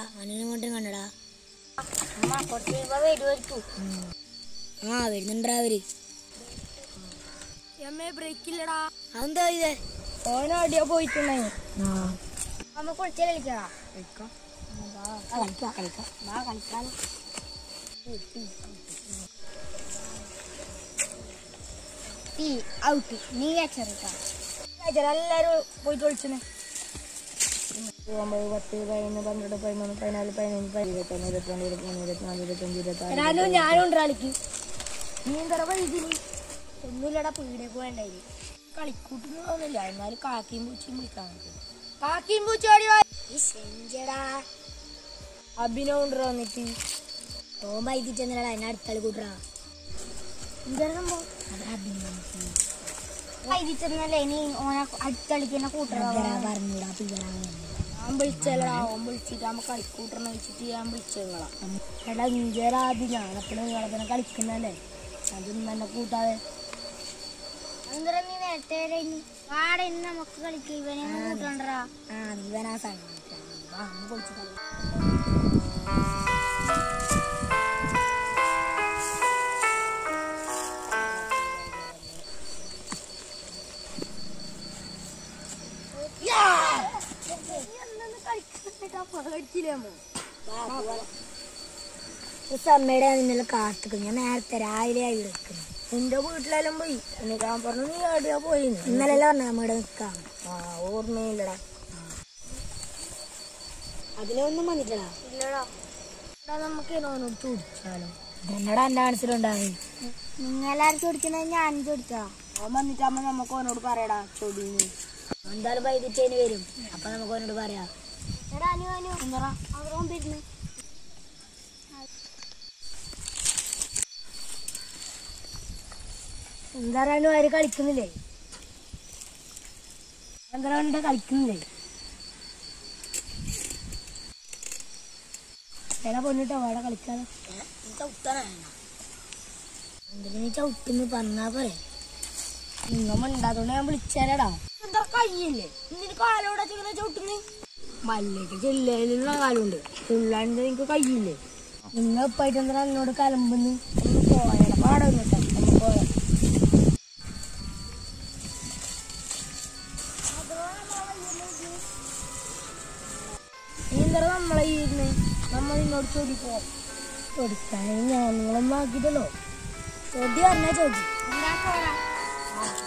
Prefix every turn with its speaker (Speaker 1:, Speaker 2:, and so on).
Speaker 1: അനുവിനെ കൊണ്ടും കണ്ടടാ
Speaker 2: അമ്മ കുറച്ച് കഴിയുമ്പോ വരുമായിരിക്കും
Speaker 1: ആ വരുന്നുണ്ടാ അവര്
Speaker 2: എമ്മേ ബ്രേക്ക് ഇല്ലടാ
Speaker 1: അതെന്താ ഇതേ
Speaker 2: ഓനോടിയോ പോയിട്ടുണ്ടായി
Speaker 1: ആ
Speaker 2: അമ്മ കുളിച്ചാൽ കളിക്കടാ
Speaker 1: കളിക്കാം കളിക്കാം കളിക്കാം
Speaker 2: വാ കളിക്കാൻ തീ ഔട്ട് നീ അച്ചറിട്ടാ എല്ലാരും പോയിട്ട് വിളിച്ചേ
Speaker 1: ഒമ്പത് പത്ത് പതിനൊന്ന് പന്ത്രണ്ട് പതിമൂന്ന് പതിനാല് പതിനഞ്ച് പതിനൊന്ന് ഇരുപത്തൊന്ന് ഇരുപത്തിമൂന്ന് ഇരുപത്തിനാല് ഇരുപത്തഞ്ച് ഇരുപത്താറ്
Speaker 2: ഞാനും ഞാനും കളിക്കും നീ എന്താ വൈകിന് ഒന്നുമില്ലടാ പീടിയൊക്കെ വേണ്ടായി കളിക്കൂട്ടുന്നൊന്നുമില്ല എന്നാലും കാക്കിയും പൂച്ചയും വിളിക്കാൻ കാക്കിയും പൂച്ചോടി സെഞ്ചടാ
Speaker 1: അഭിനവ് ഉണ്ടോ വന്നിട്ട്
Speaker 2: ഓ വൈകിട്ടെന്നല്ലടാ എന്നെ അടുത്തളി കൂട്ടറാ എന്താ സംഭവം വൈകിട്ടെന്നല്ലേ ഇനി ഓനെ അടുത്തളിക്കുന്ന കൂട്ടറാ
Speaker 1: പറഞ്ഞൂടാ പിള്ളേരാ
Speaker 2: ഞാൻ വിളിച്ചല്ലടാ ഓൻ വിളിച്ചിട്ട് നമ്മ കളിക്കൂട്ടറിനെ വെച്ചിട്ട് ഞാൻ വിളിച്ചങ്ങളാ എടാ ഇഞ്ചരാതി ഞാനപ്പോഴും നിങ്ങളെ തന്നെ കളിക്കുന്നല്ലേ അതൊന്നും എന്നെ കൂട്ടാതെ നീ നേരത്തെ വാടെ ഇന്ന് നമുക്ക് കളിക്കാം ഇവനെ കൂട്ടണ്ടാ
Speaker 1: ആ നീ വരാ സാധനം അമ്മയുടെ നിന്നെ കാത്തുക്കും ഞാൻ നേരത്തെ രാവിലെ ആയി എടുക്കുന്നു
Speaker 2: നിന്റെ വീട്ടിലെല്ലാം പോയി എനിക്ക് പറഞ്ഞു നീ എവിടെയാ പോയി
Speaker 1: ഇന്നലെ പറഞ്ഞ നമ്മുടെ നിക്കാം
Speaker 2: ആ ഓർമ്മയില്ലടാ
Speaker 1: അതിലൊന്നും വന്നിട്ടടാ
Speaker 2: ഇല്ലടാ എടാ നമുക്ക് എന്നോട് ചോദിച്ചാലോ
Speaker 1: എന്നടാ എന്റെ മനസ്സിലുണ്ടാവും
Speaker 2: നിങ്ങളെല്ലാരും ചോദിക്കുന്നത് ഞാൻ ചോദിച്ചാ ഓൻ വന്നിട്ടാകുമ്പോ നമുക്ക് ഓനോട് പറയടാ ചൊടിന്ന്
Speaker 1: എന്തായാലും വൈകിട്ടേന് വരും അപ്പൊ നമുക്ക് അവനോട് പറയാം
Speaker 2: എടാ അനു അനു എന്താ അവിടെ വരുന്നു
Speaker 1: എന്തായാലും ആര് കളിക്കുന്നില്ലേ
Speaker 2: എന്താ കളിക്കുന്നില്ലേ
Speaker 1: എടാ പൊന്നിട്ടോ അവിടെ കളിക്കാതെ എന്തിനു നീ ചവിട്ടുന്ന് പറഞ്ഞാ പോരെ
Speaker 2: നിങ്ങൾ മിണ്ടാത്തോണ്ട് ഞാൻ വിളിച്ചാലടാ എന്താ കയ്യില്ലേ നിന്റെ കാലോടെ ചെയ്യുന്ന ചവിട്ടുന്ന് മല്ലേക്ക് ജില്ലയിലുള്ള കാലുണ്ട് പിള്ളാണ്ട് നിനക്ക് കയ്യില്ലേ നിങ്ങൾ ഇപ്പായിട്ട് എന്താ എന്നോട് കലമ്പെന്ന് ഒന്ന് പോയടാ പാടൊന്നും കേട്ടോ ഒന്ന് പോയ നീ എന്താ നമ്മളെ ഇരുന്ന് നമ്മ നിന്നോട് ചോദി പോ
Speaker 1: കൊടുക്കാൻ ഞാൻ നിങ്ങളൊന്നും ആക്കിയിട്ടല്ലോ ചോദ്യം പറഞ്ഞാ ചോദ്യം
Speaker 2: എന്താ പോരാ